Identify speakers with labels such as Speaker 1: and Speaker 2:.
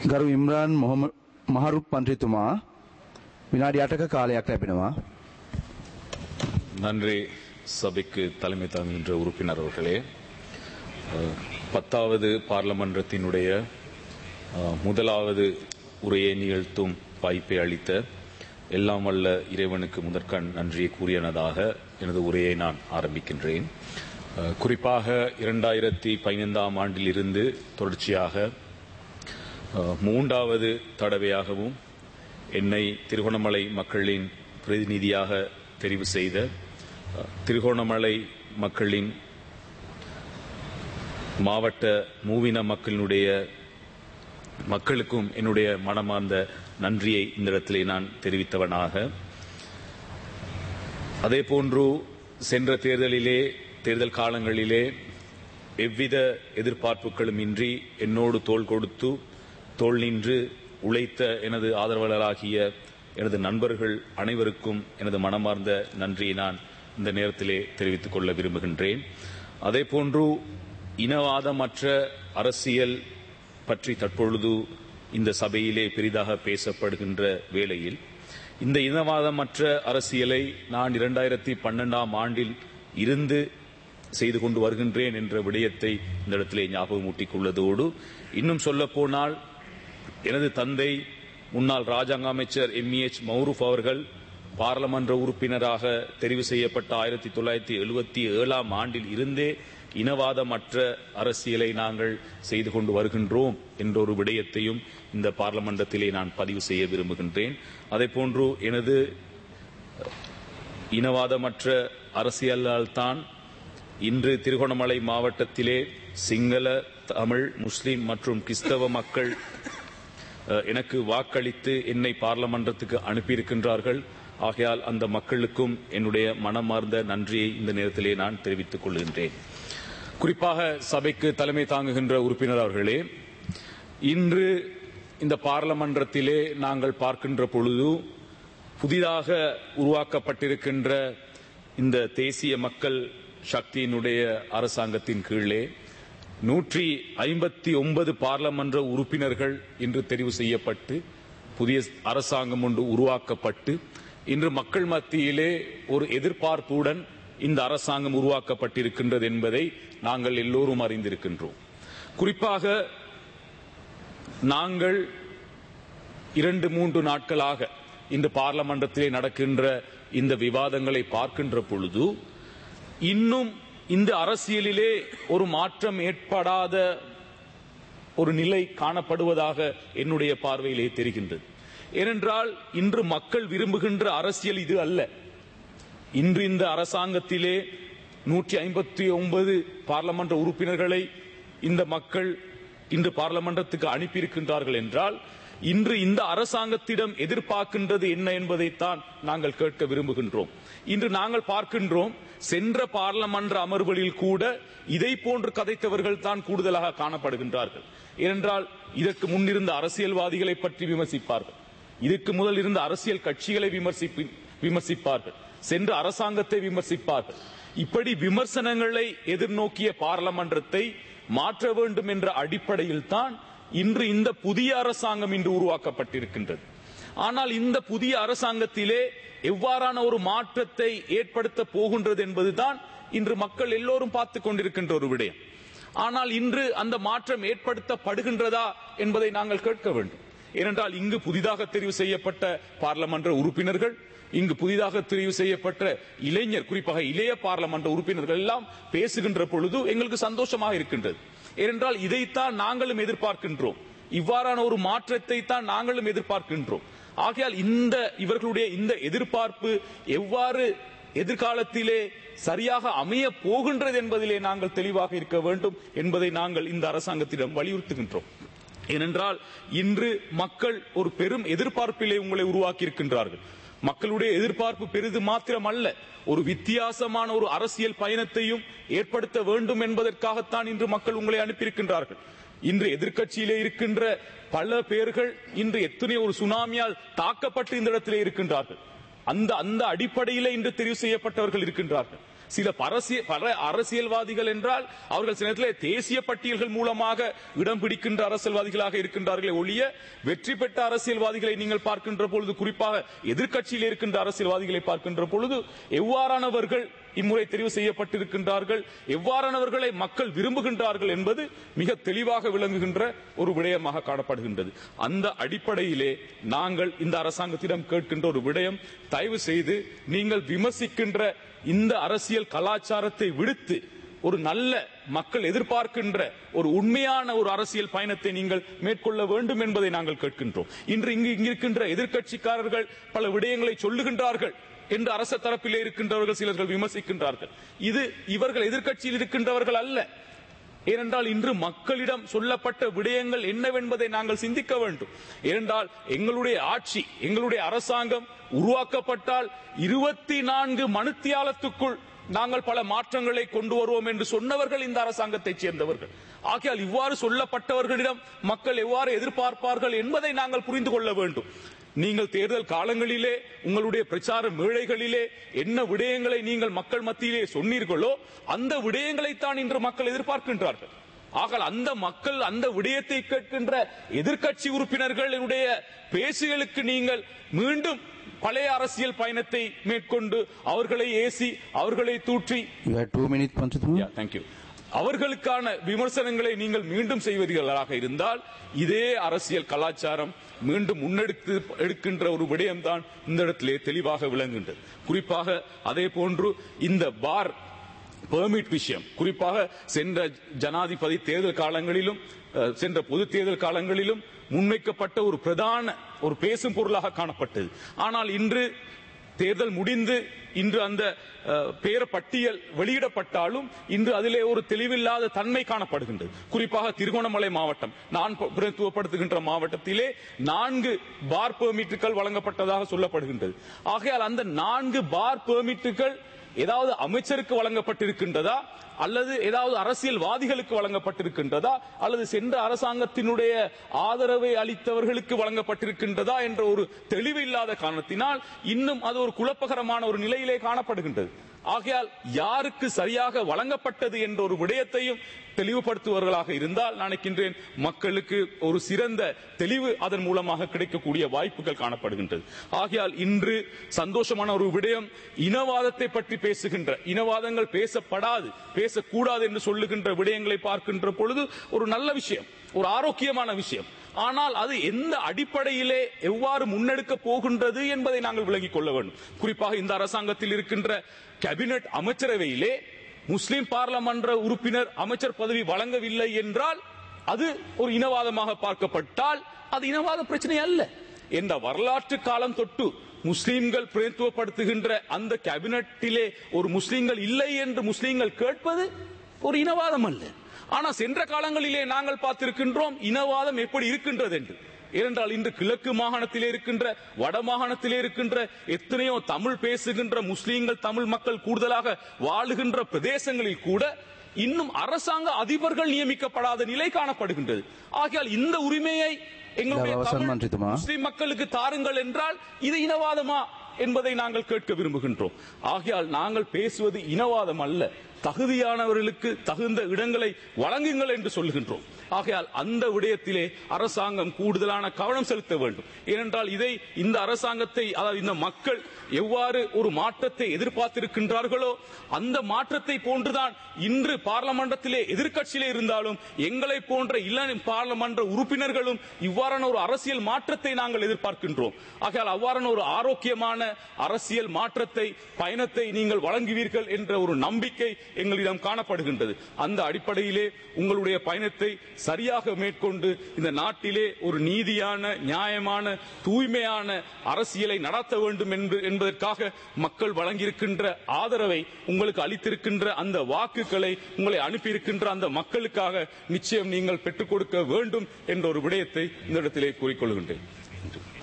Speaker 1: ගරු ඉම්රාන් මොහම මහරුප් පන්ත්‍රීතුමා විනාඩි 8ක කාලයක් ලැබෙනවා.
Speaker 2: நன்றி சபைக்கு தலைமை தாங்குகின்ற உறுப்பினர் அவர்களே அஹ், பத்தாவது பார்லமன்றத்தினுடைய அஹ், முதலாவது உரையை நிகழ்த்தும் வாய்ப்பை அளித்த எல்லாம் வல்ல இறைவனுக்கு முதற்கண் நன்றியை கூறியனதாக எனது உரையை நான் ஆரம்பிக்கின்றேன் அஹ், குறிப்பாக இரண்டாயிரத்தி பதினைந்தாம் ஆண்டிலிருந்து தொடர்ச்சியாக அஹ், மூன்றாவது தடவையாகவும் என்னை திருகோணமலை மக்களின் பிரதிநிதியாக தெரிவு செய்த அஹ், திருகோணமலை மக்களின் மாவட்ட மூவின மக்களினுடைய மக்களுக்கும் என்னுடைய மனமார்ந்த நன்றியை இந்த இடத்திலே நான் தெரிவித்தவனாக அதே போன்று சென்ற தேர்தலிலே தேர்தல் காலங்களிலே எவ்வித எதிர்பார்ப்புகளும் இன்றி என்னோடு தோள் கொடுத்து தோள் நின்று உழைத்த எனது ஆதரவாளராகிய எனது நண்பர்கள் அனைவருக்கும் எனது மனமார்ந்த நன்றியை நான் இந்த நேரத்திலே தெரிவித்துக் கொள்ள விரும்புகின்றேன் அதே போன்று இனவாதமற்ற அரசியல் பற்றி தற்பொழுது இந்த சபையிலே பெரிதாக பேசப்படுகின்ற வேளையில் இந்த இனவாதமற்ற அரசியலை நான் இரண்டாயிரத்தி பன்னெண்டாம் ஆண்டில் இருந்து செய்து கொண்டு வருகின்றேன் என்ற விடயத்தை இந்த இடத்திலே ஞாபகமூட்டிக் கொள்வதோடு இன்னும் சொல்ல போனால் எனது தந்தை முன்னாள் ராஜாங்க அமைச்சர் எம்இஎச் மௌரூப் அவர்கள் பாராளுமன்ற உறுப்பினராக தெரிவு செய்யப்பட்ட ஆயிரத்தி தொள்ளாயிரத்தி எழுபத்தி ஏழாம் ஆண்டில் இருந்தே இனவாதமற்ற அரசியலை நாங்கள் செய்து கொண்டு வருகின்றோம் என்ற ஒரு விடயத்தையும் இந்த பார்லமன்றத்திலே நான் பதிவு செய்ய விரும்புகின்றேன் அதே போன்று எனது இனவாதமற்ற அரசியலால் தான் இன்று திருகோணமலை மாவட்டத்திலே சிங்கள தமிழ் முஸ்லிம் மற்றும் கிறிஸ்தவ மக்கள் அஹ், எனக்கு வாக்களித்து என்னை பார்லமன்றத்துக்கு அனுப்பியிருக்கின்றார்கள் ஆகையால் அந்த மக்களுக்கும் என்னுடைய மனமார்ந்த நன்றியை இந்த நேரத்திலே நான் தெரிவித்துக் கொள்கின்றேன் குறிப்பாக சபைக்கு தலைமை தாங்குகின்ற உறுப்பினர் அவர்களே இன்று இந்த பார்லமன்றத்திலே நாங்கள் பார்க்கின்ற பொழுது புதிதாக உருவாக்கப்பட்டிருக்கின்ற இந்த தேசிய மக்கள் சக்தியினுடைய அரசாங்கத்தின் கீழே நூற்றி ஐம்பத்தி ஒன்பது பார்லமன்ற உறுப்பினர்கள் இன்று தெரிவு செய்யப்பட்டு புதிய அரசாங்கம் ஒன்று உருவாக்கப்பட்டு இன்று மக்கள் மத்தியிலே ஒரு எதிர்பார்ப்புடன் இந்த அரசாங்கம் உருவாக்கப்பட்டிருக்கின்றது என்பதை நாங்கள் எல்லோரும் அறிந்திருக்கின்றோம் குறிப்பாக நாங்கள் இரண்டு மூன்று நாட்களாக இந்த பார்லமன்றத்திலே நடக்கின்ற இந்த விவாதங்களை பார்க்கின்ற பொழுது இன்னும் இந்த அரசியலிலே ஒரு மாற்றம் ஏற்படாத ஒரு நிலை காணப்படுவதாக என்னுடைய பார்வையிலே தெரிகின்றது ஏனென்றால் இன்று மக்கள் விரும்புகின்ற அரசியல் இது அல்ல இன்று இந்த அரசாங்கத்திலே நூற்றி ஐம்பத்தி ஒன்பது பார்லமன்ற உறுப்பினர்களை இந்த மக்கள் இன்று பார்லமன்றத்துக்கு அனுப்பியிருக்கின்றார்கள் என்றால் இன்று இந்த அரசாங்கத்திடம் எதிர்பார்க்கின்றது என்ன என்பதைத்தான் நாங்கள் கேட்க விரும்புகின்றோம் இன்று நாங்கள் பார்க்கின்றோம் சென்ற பார்லமன்ற அமர்வுகளில் கூட இதை போன்று கதைத்தவர்கள் தான் கூடுதலாக காணப்படுகின்றார்கள் ஏனென்றால் இதற்கு முன்னிருந்த அரசியல்வாதிகளை பற்றி விமர்சிப்பார்கள் இதற்கு முதல் இருந்த அரசியல் கட்சிகளை விமர்சிப்பி- விமர்சிப்பார்கள் சென்ற அரசாங்கத்தை விமர்சிப்பார்கள் இப்படி விமர்சனங்களை எதிர்நோக்கிய பார்லமன்றத்தை மாற்ற வேண்டும் என்ற அடிப்படையில் தான் இன்று இந்த புதிய அரசாங்கம் இன்று உருவாக்கப்பட்டிருக்கின்றது ஆனால் இந்த புதிய அரசாங்கத்திலே எவ்வாறான ஒரு மாற்றத்தை ஏற்படுத்த போகின்றது என்பதுதான் இன்று மக்கள் எல்லோரும் பார்த்துக் கொண்டிருக்கின்ற ஒரு விடயம் ஆனால் இன்று அந்த மாற்றம் ஏற்படுத்தப்படுகின்றதா என்பதை நாங்கள் கேட்க வேண்டும் ஏனென்றால் இங்கு புதிதாக தெரிவு செய்யப்பட்ட பார்லமன்ற உறுப்பினர்கள் இங்கு புதிதாக தெரிவு செய்யப்பட்ட இளைஞர் குறிப்பாக இளைய பார்லமன்ற உறுப்பினர்கள் எல்லாம் பேசுகின்ற பொழுது எங்களுக்கு சந்தோஷமாக இருக்கின்றது ஏனென்றால் இதைத்தான் நாங்களும் எதிர்பார்க்கின்றோம் இவ்வாறான ஒரு மாற்றத்தை தான் நாங்களும் எதிர்பார்க்கின்றோம் ஆகையால் இந்த இவர்களுடைய இந்த எதிர்பார்ப்பு எவ்வாறு எதிர்காலத்திலே சரியாக அமைய போகின்றது என்பதிலே நாங்கள் தெளிவாக இருக்க வேண்டும் என்பதை நாங்கள் இந்த அரசாங்கத்திடம் வலியுறுத்துகின்றோம் ஏனென்றால் இன்று மக்கள் ஒரு பெரும் எதிர்பார்ப்பிலே உங்களை உருவாக்கி இருக்கின்றார்கள் மக்களுடைய எதிர்பார்ப்பு பெரிது மாத்திரம் அல்ல ஒரு வித்தியாசமான ஒரு அரசியல் பயணத்தையும் ஏற்படுத்த வேண்டும் என்பதற்காகத்தான் இன்று மக்கள் உங்களை அனுப்பியிருக்கின்றார்கள் இன்று எதிர்க்கட்சியிலே இருக்கின்ற பல பேர்கள் இன்று எத்தனை ஒரு சுனாமியால் தாக்கப்பட்டு இந்த இடத்திலே இருக்கின்றார்கள் அந்த அந்த அடிப்படையிலே இன்று தெரிவு செய்யப்பட்டவர்கள் இருக்கின்றார்கள் சில பரசிய பல அரசியல்வாதிகள் என்றால் அவர்கள் சில நேரத்தில் தேசிய பட்டியல்கள் மூலமாக இடம் பிடிக்கின்ற அரசியல்வாதிகளாக இருக்கின்றார்களே ஒழிய வெற்றி பெற்ற அரசியல்வாதிகளை நீங்கள் பார்க்கின்ற பொழுது குறிப்பாக எதிர்க்கட்சியில் இருக்கின்ற அரசியல்வாதிகளை பார்க்கின்ற பொழுது எவ்வாறானவர்கள் இம்முறை தெரிவு செய்யப்பட்டிருக்கின்றார்கள் எவ்வாறானவர்களை மக்கள் விரும்புகின்றார்கள் என்பது மிக தெளிவாக விளங்குகின்ற ஒரு விடயமாக காணப்படுகின்றது அந்த அடிப்படையிலே நாங்கள் இந்த அரசாங்கத்திடம் கேட்கின்ற ஒரு விடயம் தயவு செய்து நீங்கள் விமர்சிக்கின்ற இந்த அரசியல் கலாச்சாரத்தை விடுத்து ஒரு நல்ல மக்கள் எதிர்பார்க்கின்ற ஒரு உண்மையான ஒரு அரசியல் பயணத்தை நீங்கள் மேற்கொள்ள வேண்டும் என்பதை நாங்கள் கேட்கின்றோம் இன்று இங்கு இங்கிருக்கின்ற எதிர்க்கட்சிக்காரர்கள் பல விடயங்களை சொல்லுகின்றார்கள் என்று அரச தரப்பிலே இருக்கின்றவர்கள் சிலர்கள் விமர்சிக்கின்றார்கள் இது இவர்கள் எதிர்க்கட்சியில் இருக்கின்றவர்கள் அல்ல ஏனென்றால் இன்று மக்களிடம் சொல்லப்பட்ட விடயங்கள் என்னவென்பதை நாங்கள் சிந்திக்க வேண்டும் ஏனென்றால் எங்களுடைய ஆட்சி எங்களுடைய அரசாங்கம் உருவாக்கப்பட்டால் இருபத்தி நான்கு மணித்தியாலத்துக்குள் நாங்கள் பல மாற்றங்களை கொண்டு வருவோம் என்று சொன்னவர்கள் இந்த அரசாங்கத்தைச் சேர்ந்தவர்கள் ஆகையால் இவ்வாறு சொல்லப்பட்டவர்களிடம் மக்கள் எவ்வாறு எதிர்பார்ப்பார்கள் என்பதை நாங்கள் புரிந்து கொள்ள வேண்டும் நீங்கள் தேர்தல் காலங்களிலே உங்களுடைய பிரச்சார மேடைகளிலே என்ன விடயங்களை நீங்கள் மக்கள் மத்தியிலே சொன்னீர்களோ அந்த விடயங்களைத்தான் இன்று மக்கள் எதிர்பார்க்கின்றார்கள் ஆகல் அந்த மக்கள் அந்த விடயத்தை கேட்கின்ற எதிர்க்கட்சி உறுப்பினர்களுடைய பேசுகளுக்கு நீங்கள் மீண்டும் பழைய அரசியல் பயணத்தை மேற்கொண்டு அவர்களை ஏசி அவர்களை தூற்றி
Speaker 1: You had two minutes, Panchituma.
Speaker 2: Thank you அவர்களுக்கான விமர்சனங்களை நீங்கள் மீண்டும் செய்வீர்களாக இருந்தால் இதே அரசியல் கலாச்சாரம் மீண்டும் முன்னெடுத்து எடுக்கின்ற ஒரு விடயம்தான் இந்த இடத்திலே தெளிவாக விளங்குகின்றது குறிப்பாக அதே போன்று இந்த பார் பெர்மிட் விஷயம் குறிப்பாக சென்ற ஜனாதிபதி தேர்தல் காலங்களிலும் அஹ், சென்ற பொது தேர்தல் காலங்களிலும் முன்வைக்கப்பட்ட ஒரு பிரதான ஒரு பேசும் பொருளாக காணப்பட்டது ஆனால் இன்று தேர்தல் முடிந்து இன்று அந்த அஹ், பேர பட்டியல் வெளியிடப்பட்டாலும் இன்று அதிலே ஒரு தெளிவில்லாத தன்மை காணப்படுகின்றது குறிப்பாக திருகோணமலை மாவட்டம் நான் ப- பிரதித்துவப்படுத்துகின்ற மாவட்டத்திலே நான்கு பார் பெர்மிட்டுகள் வழங்கப்பட்டதாக சொல்லப்படுகின்றது ஆகையால் அந்த நான்கு பார் பெர்மிட்டுகள் ஏதாவது அமைச்சருக்கு வழங்கப்பட்டிருக்கின்றதா அல்லது ஏதாவது அரசியல்வாதிகளுக்கு வழங்கப்பட்டிருக்கின்றதா அல்லது சென்ற அரசாங்கத்தினுடைய ஆதரவை அளித்தவர்களுக்கு வழங்கப்பட்டிருக்கின்றதா என்ற ஒரு தெளிவு இல்லாத காரணத்தினால் இன்னும் அது ஒரு குழப்பகரமான ஒரு நிலையிலே காணப்படுகின்றது ஆகையால் யாருக்கு சரியாக வழங்கப்பட்டது என்ற ஒரு விடயத்தையும் தெளிவுபடுத்துவர்களாக இருந்தால் நினைக்கின்றேன் மக்களுக்கு ஒரு சிறந்த தெளிவு அதன் மூலமாக கிடைக்கக்கூடிய வாய்ப்புகள் காணப்படுகின்றது ஆகையால் இன்று சந்தோஷமான ஒரு விடயம் இனவாதத்தை பற்றி பேசுகின்ற இனவாதங்கள் பேசப்படாது பேசக்கூடாது என்று சொல்லுகின்ற விடயங்களை பார்க்கின்ற பொழுது ஒரு நல்ல விஷயம் ஒரு ஆரோக்கியமான விஷயம் ஆனால் அது எந்த அடிப்படையிலே எவ்வாறு முன்னெடுக்க போகின்றது என்பதை நாங்கள் விளங்கிக் கொள்ள வேண்டும் குறிப்பாக இந்த அரசாங்கத்தில் இருக்கின்ற கேபினட் அமைச்சரவையிலே முஸ்லிம் பாராளுமன்ற உறுப்பினர் அமைச்சர் பதவி வழங்கவில்லை என்றால் அது ஒரு இனவாதமாக பார்க்கப்பட்டால் அது இனவாத பிரச்சனை அல்ல என்ற வரலாற்று காலம் தொட்டு முஸ்லிம்கள் பிரதித்துவப்படுத்துகின்ற அந்த கேபினட்டிலே ஒரு முஸ்லிம்கள் இல்லை என்று முஸ்லிம்கள் கேட்பது ஒரு இனவாதம் அல்ல ஆனா சென்ற காலங்களிலே நாங்கள் பார்த்திருக்கின்றோம் இனவாதம் எப்படி இருக்கின்றது என்று ஏனென்றால் இன்று கிழக்கு மாகாணத்திலே இருக்கின்ற வட மாகாணத்திலே இருக்கின்ற எத்தனையோ தமிழ் பேசுகின்ற முஸ்லீம்கள் தமிழ் மக்கள் கூடுதலாக வாழுகின்ற பிரதேசங்களில் கூட இன்னும் அரசாங்க அதிபர்கள் நியமிக்கப்படாத நிலை காணப்படுகின்றது ஆகையால் இந்த உரிமையை எங்களுடைய
Speaker 1: அவசரம்
Speaker 2: தமிழ்
Speaker 1: நன்றித்துமா.
Speaker 2: முஸ்லிம் மக்களுக்கு தாருங்கள் என்றால் இது இனவாதமா என்பதை நாங்கள் கேட்க விரும்புகின்றோம் ஆகையால் நாங்கள் பேசுவது இனவாதம் அல்ல தகுதியானவர்களுக்கு தகுந்த இடங்களை வழங்குங்கள் என்று சொல்லுகின்றோம் ஆகையால் அந்த விடயத்திலே அரசாங்கம் கூடுதலான கவனம் செலுத்த வேண்டும் ஏனென்றால் இதை இந்த அரசாங்கத்தை அதாவது இந்த மக்கள் எவ்வாறு ஒரு மாற்றத்தை எதிர்பார்த்திருக்கின்றார்களோ அந்த மாற்றத்தை போன்றுதான் இன்று பார்லமன்றத்திலே எதிர்க்கட்சியிலே இருந்தாலும் எங்களை போன்ற இளம் பார்லமன்ற உறுப்பினர்களும் இவ்வாறான ஒரு அரசியல் மாற்றத்தை நாங்கள் எதிர்பார்க்கின்றோம் ஆகையால் அவ்வாறான ஒரு ஆரோக்கியமான அரசியல் மாற்றத்தை பயணத்தை நீங்கள் வழங்குவீர்கள் என்ற ஒரு நம்பிக்கை எங்களிடம் காணப்படுகின்றது அந்த அடிப்படையிலே உங்களுடைய பயணத்தை சரியாக மேற்கொண்டு இந்த நாட்டிலே ஒரு நீதியான நியாயமான தூய்மையான அரசியலை நடத்த வேண்டும் என்று என்பதற்காக மக்கள் வழங்கியிருக்கின்ற ஆதரவை உங்களுக்கு அளித்திருக்கின்ற அந்த வாக்குகளை உங்களை அனுப்பியிருக்கின்ற அந்த மக்களுக்காக நிச்சயம் நீங்கள் பெற்றுக் கொடுக்க வேண்டும் என்ற ஒரு விடயத்தை இந்த இடத்திலே கூறிக்கொள்கின்றேன்